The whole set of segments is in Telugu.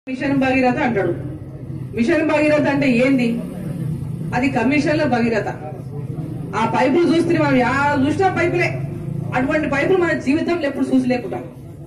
మిషన్ భగీరథ అంటాడు మిషన్ భగీరథ అంటే ఏంది అది కమిషన్ల భగీరథ ఆ పైపులు చూస్తే మనం యా చూసినా పైపులే అటువంటి పైపులు మన జీవితంలో ఎప్పుడు చూసలేకుండా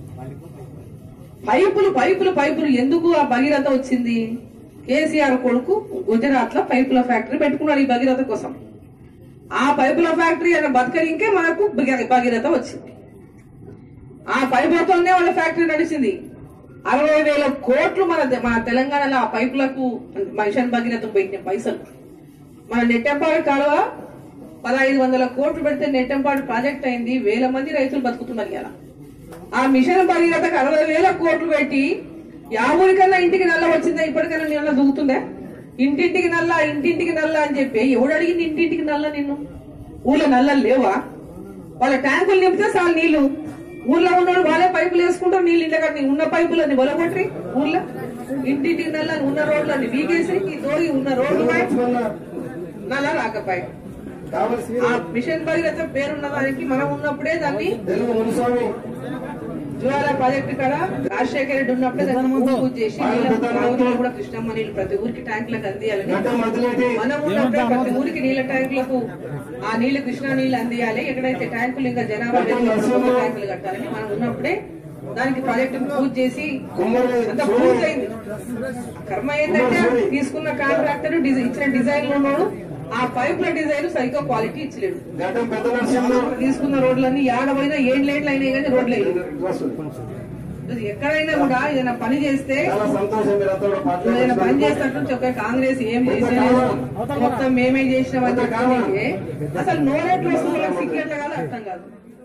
పైపులు పైపులు పైపులు ఎందుకు ఆ భగీరథ వచ్చింది కేసీఆర్ కొడుకు గుజరాత్ లో పైపుల ఫ్యాక్టరీ పెట్టుకున్నాడు ఈ భగీరథ కోసం ఆ పైపుల ఫ్యాక్టరీ అనే బతకనికే మనకు భగీ- భగీరథ వచ్చింది ఆ పైపులతోనే వాళ్ళ ఫ్యాక్టరీ నడిచింది అరవై వేల కోట్లు మన మన తెలంగాణలో ఆ పైపులకు మిషన్ భగీరథ పెట్టిన పైసలు మన నెట్టంపాడు కాలువ పదహైదు వందల కోట్లు పెడితే నెట్టంపాడు ప్రాజెక్ట్ అయింది వేల మంది రైతులు బతుకుతున్నారు ఇలా ఆ మిషన్ భగీరథకు అరవై వేల కోట్లు పెట్టి యాభైకన్నా ఇంటికి నల్ల వచ్చిందా ఇప్పటికైనా నీళ్ళ దూకుతుందా ఇంటింటికి నల్ల ఇంటింటికి నల్ల అని చెప్పి ఎవడు అడిగింది ఇంటింటికి నల్ల నిన్ను ఊళ్ళో నల్లలు లేవా వాళ్ళ ట్యాంకులు నింపితే చాలు నీళ్లు ఊర్లో ఉన్నోళ్ళు వాళ్ళే పైపులు వేసుకుంటారు నీళ్ళు ఇంట్లో కట్టి ఉన్న పైపులన్నీ బలగొట్టి ఊర్లో ఇంటింటికి నల్ల ఉన్న రోడ్లన్నీ వీగేసి ఈ తోడి ఉన్న రోడ్లు నల్ల రాకపోయి కావలసి ఆ మిషన్ భగీరథ పేరున్న దానికి మనం ఉన్నప్పుడే దాన్ని తెలుగు మునుస్వామి జ్వాల ప్రాజెక్టు కాడ రాజశేఖర రెడ్డి ఉన్నప్పుడే దాన్ని భూమి పూజ చేసి నీళ్ళ తాగునీళ్ళు కూడా కృష్ణమ్మ నీళ్ళు ప్రతి ఊరికి ట్యాంకులకు అందియాలని గడ్డ మధ్యలేటి మనం ఉన్నప్పుడే ప్రతి ఊరికి నీళ్ళ ట్యాంకులకు ఆ నీళ్లు కృష్ణా నీళ్లు అందియాలి ఎక్కడైతే ట్యాంకులు ఇంకా జనాభా పెరిగి ట్యాంకులు కట్టాలని మనం ఉన్నప్పుడే దానికి ప్రాజెక్టు పూజ చేసి కుమ్మరి అంత పూర్తయింది కర్మ ఏంటంటే తీసుకున్న కాంట్రాక్టర్ డిజైన్ ఇచ్చిన డిజైన్ ఉన్నాడు ఆ పైపుల డిజైన్ సరిగ్గా క్వాలిటీ ఇచ్చలేడు గడ్డం పెద్ద నరసింహ తీసుకున్న రోడ్లన్నీ ఏడబోయినా ఏడు లేట్లు అయినాయి కానీ రోడ్లు అయినాయి ఎక్కడైనా కూడా ఏదైనా పని చేస్తే చాలా సంతోషం మీరంతా కూడా ఏదైనా పని పాల్గొన్నారు. చేసినట్టు ఒక కాంగ్రెస్ ఏం చేసలేదు మొత్తం మేమే చేసినామని చెప్పడానికి అసలు నోరెట్లు వస్తుంది వాళ్ళకి సిగ్గెట్ల కాదు అర్థం కాదు